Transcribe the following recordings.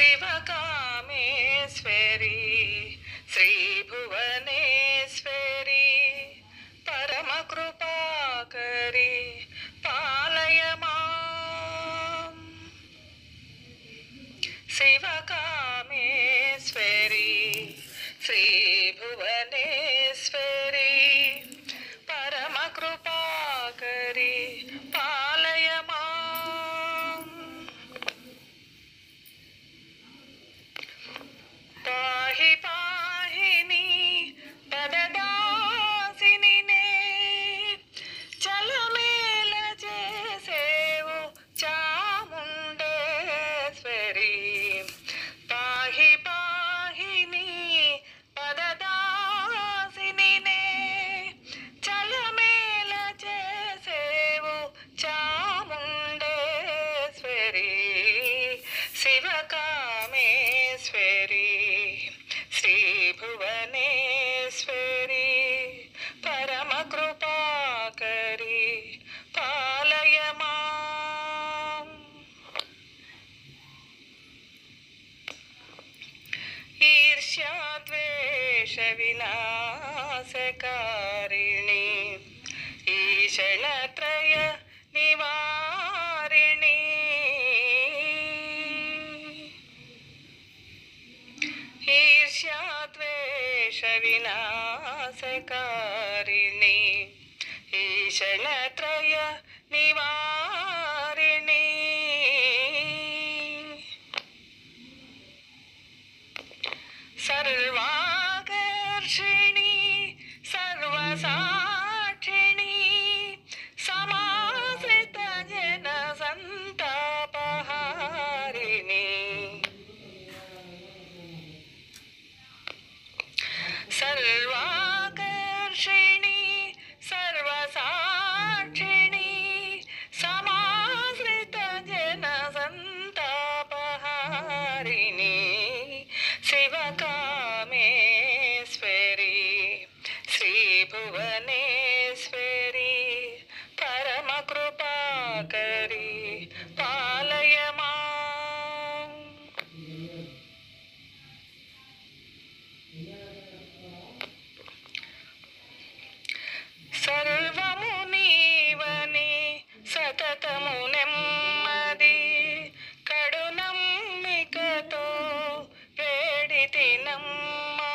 శివకామేశ్వరి శ్రీభువనేశ్వరి పరమ కృపాకరి పాలయ మాం శివకామేశ్వరి శ్రీభువనేశ్వరి పరమ కృపాకరి పాలయ మాం పాహి పాహిని పదదాసిని నే చలమేల చేసేవు చాముండేశ్వరి పాహి పాహిని పదదాసిని నే చలమేల చేసేవు చాముండేశ్వరి శివకామేశ్వరి శ్రీభువనేశ్వరి పరమ కృపాకరి పాలయ మాం ఈర్ష్యాద్వేష వినాశకారిణి ఈశణత్రయ నివారిణి ఈర్ష్యాద్వేష వినాశకారిణి ఈశణత్రయ నివారిణి సర్వాకర్షిణి సర్వసాక్షిణి సమాశ్రిత జన సంతాపహారిణి సర్వాకర్షిణి సర్వసాక్షిణి సమాశ్రిత జన సంతాపహారిణి శివకామేశ్వరి శ్రీభువనేశ్వరి పరమ కృపాకరి పాలయ మాం సర్వము నీవని సతతము నెమ్మది కడు నమ్మికతో వేడితి నమ్మా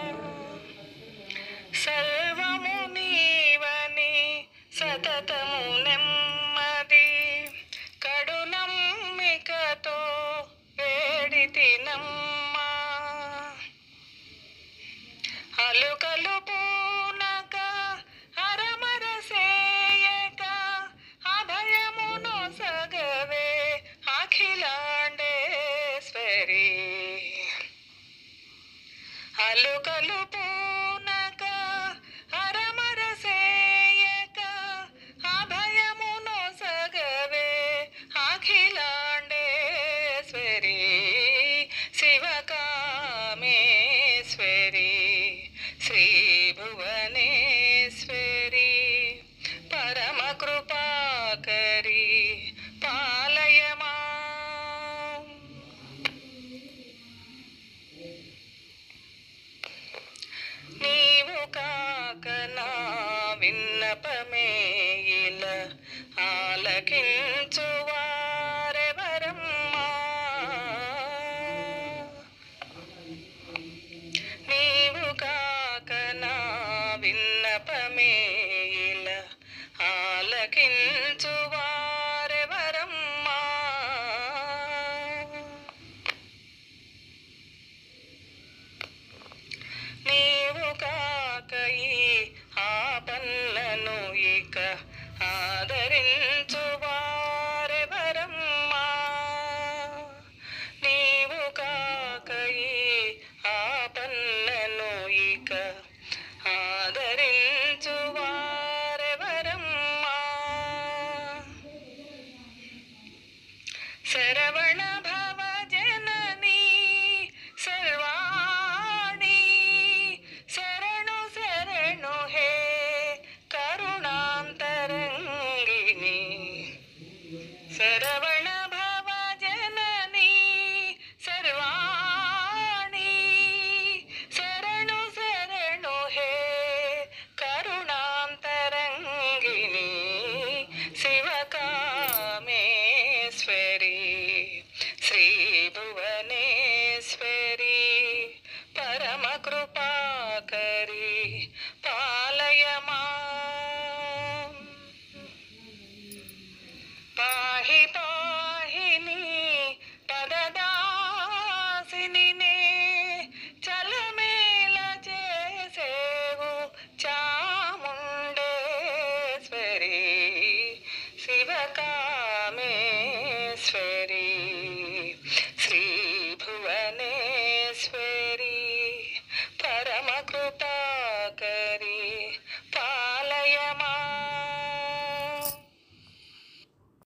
సర్వము నీవని సతతము నెమ్మది కడు నమ్మికతో వేడితి నమ్మా అలుకలు పూనక హరమరసేయక అభయమును సగవే అఖిలాండేశ్వరి అలుకలు పూనక హరమరసేయక అభయమును సగవే అఖిలాండేశ్వరి శివకామేశ్వరి శ్రీభువనేశ్వరి పరమ కృపాకరి పాలయ మాం నీవు కాక నా విన్నపమే ఇలా ఆలకించు వారెవరమ్మా నీవు కాక నా విన్నపమే ఇలా ఆలకించు వారెవరమ్మా నీవు కాక ఈ ఆపన్నను ఇక ఆదరించు వారెవరమ్మా నీవు కాక ఈ ఆపన్నను ఇక ఆదరించు వారెవరమ్మా శరవణ భా